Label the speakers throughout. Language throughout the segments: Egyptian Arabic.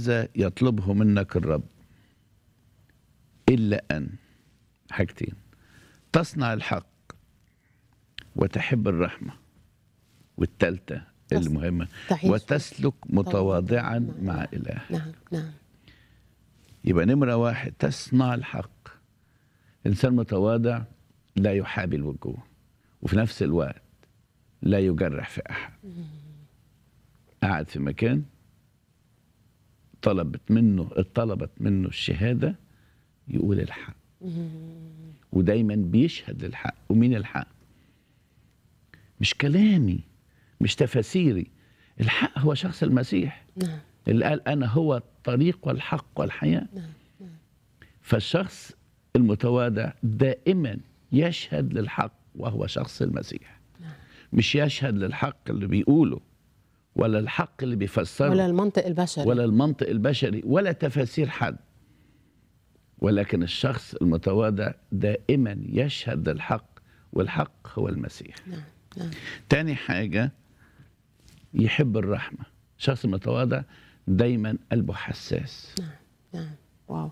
Speaker 1: ماذا يطلبه منك الرب إلا أن حاجتين تصنع الحق وتحب الرحمة والتالتة
Speaker 2: تصنع.
Speaker 1: المهمة
Speaker 2: تعيش
Speaker 1: وتسلك متواضعا
Speaker 2: مع
Speaker 1: مع إله
Speaker 2: نعم نعم
Speaker 1: يبقى نمرة واحد تصنع الحق إنسان متواضع لا يحابي الوجوه وفي نفس الوقت لا يجرح في أحد قاعد في مكان طلبت منه طلبت منه الشهادة يقول الحق ودايما بيشهد للحق ومين الحق مش كلامي مش تفاسيري الحق هو شخص المسيح
Speaker 2: نعم
Speaker 1: اللي قال أنا هو الطريق والحق والحياة
Speaker 2: نعم
Speaker 1: فالشخص المتواضع دائما يشهد للحق وهو شخص المسيح مش يشهد للحق اللي بيقوله ولا الحق اللي بيفسره
Speaker 2: ولا المنطق البشري
Speaker 1: ولا المنطق البشري ولا تفاسير حد ولكن الشخص المتواضع دائما يشهد للحق والحق هو المسيح
Speaker 2: نعم نعم
Speaker 1: تاني حاجة يحب الرحمة شخص متواضع دايما قلبه حساس
Speaker 2: نعم نعم واو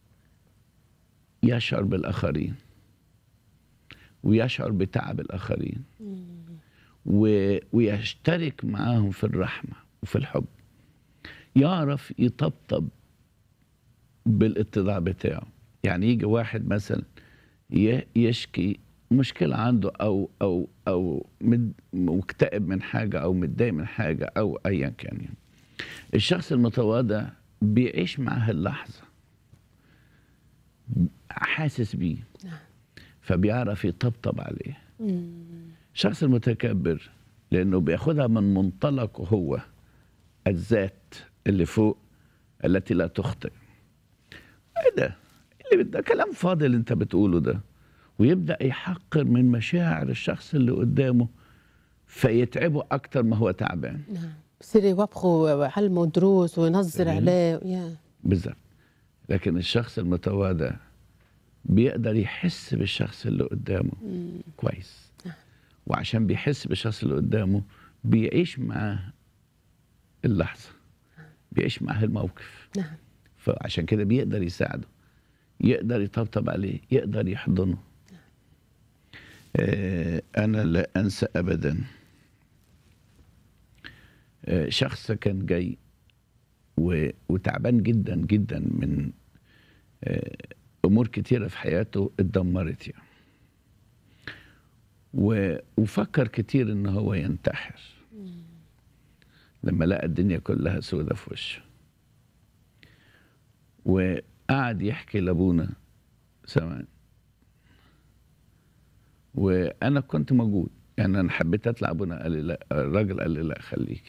Speaker 1: يشعر بالآخرين ويشعر بتعب الآخرين و... ويشترك معاهم في الرحمة وفي الحب يعرف يطبطب بالاتضاع بتاعه يعني يجي واحد مثلا ي... يشكي مشكلة عنده أو أو أو مد... مكتئب من حاجة أو متضايق من حاجة أو أيا كان يعني. الشخص المتواضع بيعيش معاه اللحظة حاسس بيه
Speaker 2: نعم
Speaker 1: فبيعرف يطبطب عليه الشخص المتكبر لانه بياخدها من منطلقه هو الذات اللي فوق التي لا تخطئ ايه ده اللي ده كلام فاضي اللي انت بتقوله ده ويبدا يحقر من مشاعر الشخص اللي قدامه فيتعبه اكتر ما هو تعبان
Speaker 2: نعم بصير يوبخوا ويعلموا دروس وينظر
Speaker 1: تمام.
Speaker 2: عليه يا
Speaker 1: بالظبط لكن الشخص المتواضع بيقدر يحس بالشخص اللي قدامه كويس وعشان بيحس بالشخص اللي قدامه بيعيش معاه اللحظة بيعيش معاه الموقف
Speaker 2: نعم
Speaker 1: فعشان كده بيقدر يساعده يقدر يطبطب عليه يقدر يحضنه آه أنا لا أنسى أبدا آه شخص كان جاي و- وتعبان جدا جدا من آه، امور كتيره في حياته اتدمرت يعني و- وفكر كتير ان هو ينتحر لما لقى الدنيا كلها سودة في وشه وقعد يحكي لابونا سمان وانا كنت موجود يعني انا حبيت اطلع ابونا قال لي لا الراجل قال لي لا خليك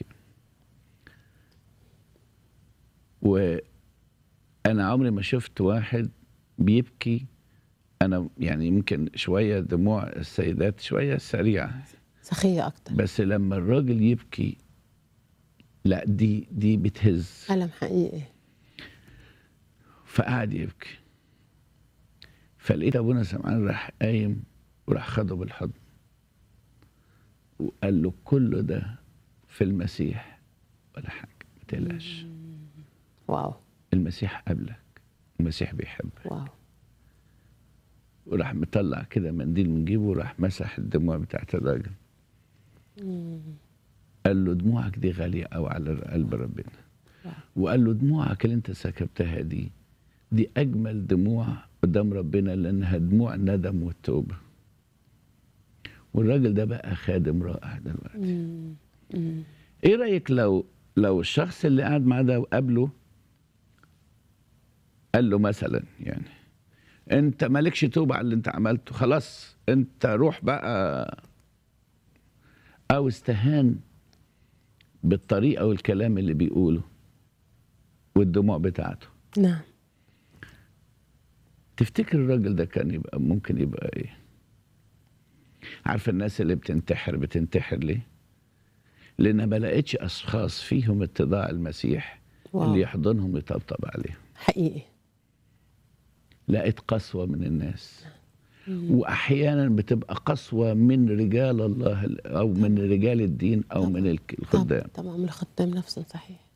Speaker 1: وانا عمري ما شفت واحد بيبكي انا يعني يمكن شويه دموع السيدات شويه سريعه
Speaker 2: سخية أكتر
Speaker 1: بس لما الراجل يبكي لا دي دي بتهز
Speaker 2: ألم حقيقي
Speaker 1: فقعد يبكي فلقيت ابونا سمعان راح قايم وراح خده بالحضن وقال له كل ده في المسيح ولا حاجه ما تقلقش
Speaker 2: واو
Speaker 1: المسيح قبلك المسيح بيحبك
Speaker 2: واو
Speaker 1: وراح مطلع كده منديل من جيبه وراح مسح الدموع بتاعت الراجل قال له دموعك دي غالية قوي على قلب ربنا وقال له دموعك اللي انت سكبتها دي دي أجمل دموع قدام ربنا لأنها دموع الندم والتوبة والراجل ده بقى خادم رائع دلوقتي ايه رأيك لو لو الشخص اللي قاعد معاه ده وقابله قال له مثلا يعني انت مالكش توبة على اللي انت عملته خلاص انت روح بقى او استهان بالطريقة والكلام اللي بيقوله والدموع بتاعته
Speaker 2: نعم
Speaker 1: تفتكر الراجل ده كان يبقى ممكن يبقى ايه عارفه الناس اللي بتنتحر بتنتحر ليه لان ما لقيتش اشخاص فيهم اتضاع المسيح
Speaker 2: واو.
Speaker 1: اللي يحضنهم ويطبطب عليهم
Speaker 2: حقيقي
Speaker 1: لقيت قسوه من الناس واحيانا بتبقى قسوه من رجال الله او من رجال الدين او من الك-
Speaker 2: طب
Speaker 1: الخدام
Speaker 2: طبعا من الخدام نفسهم صحيح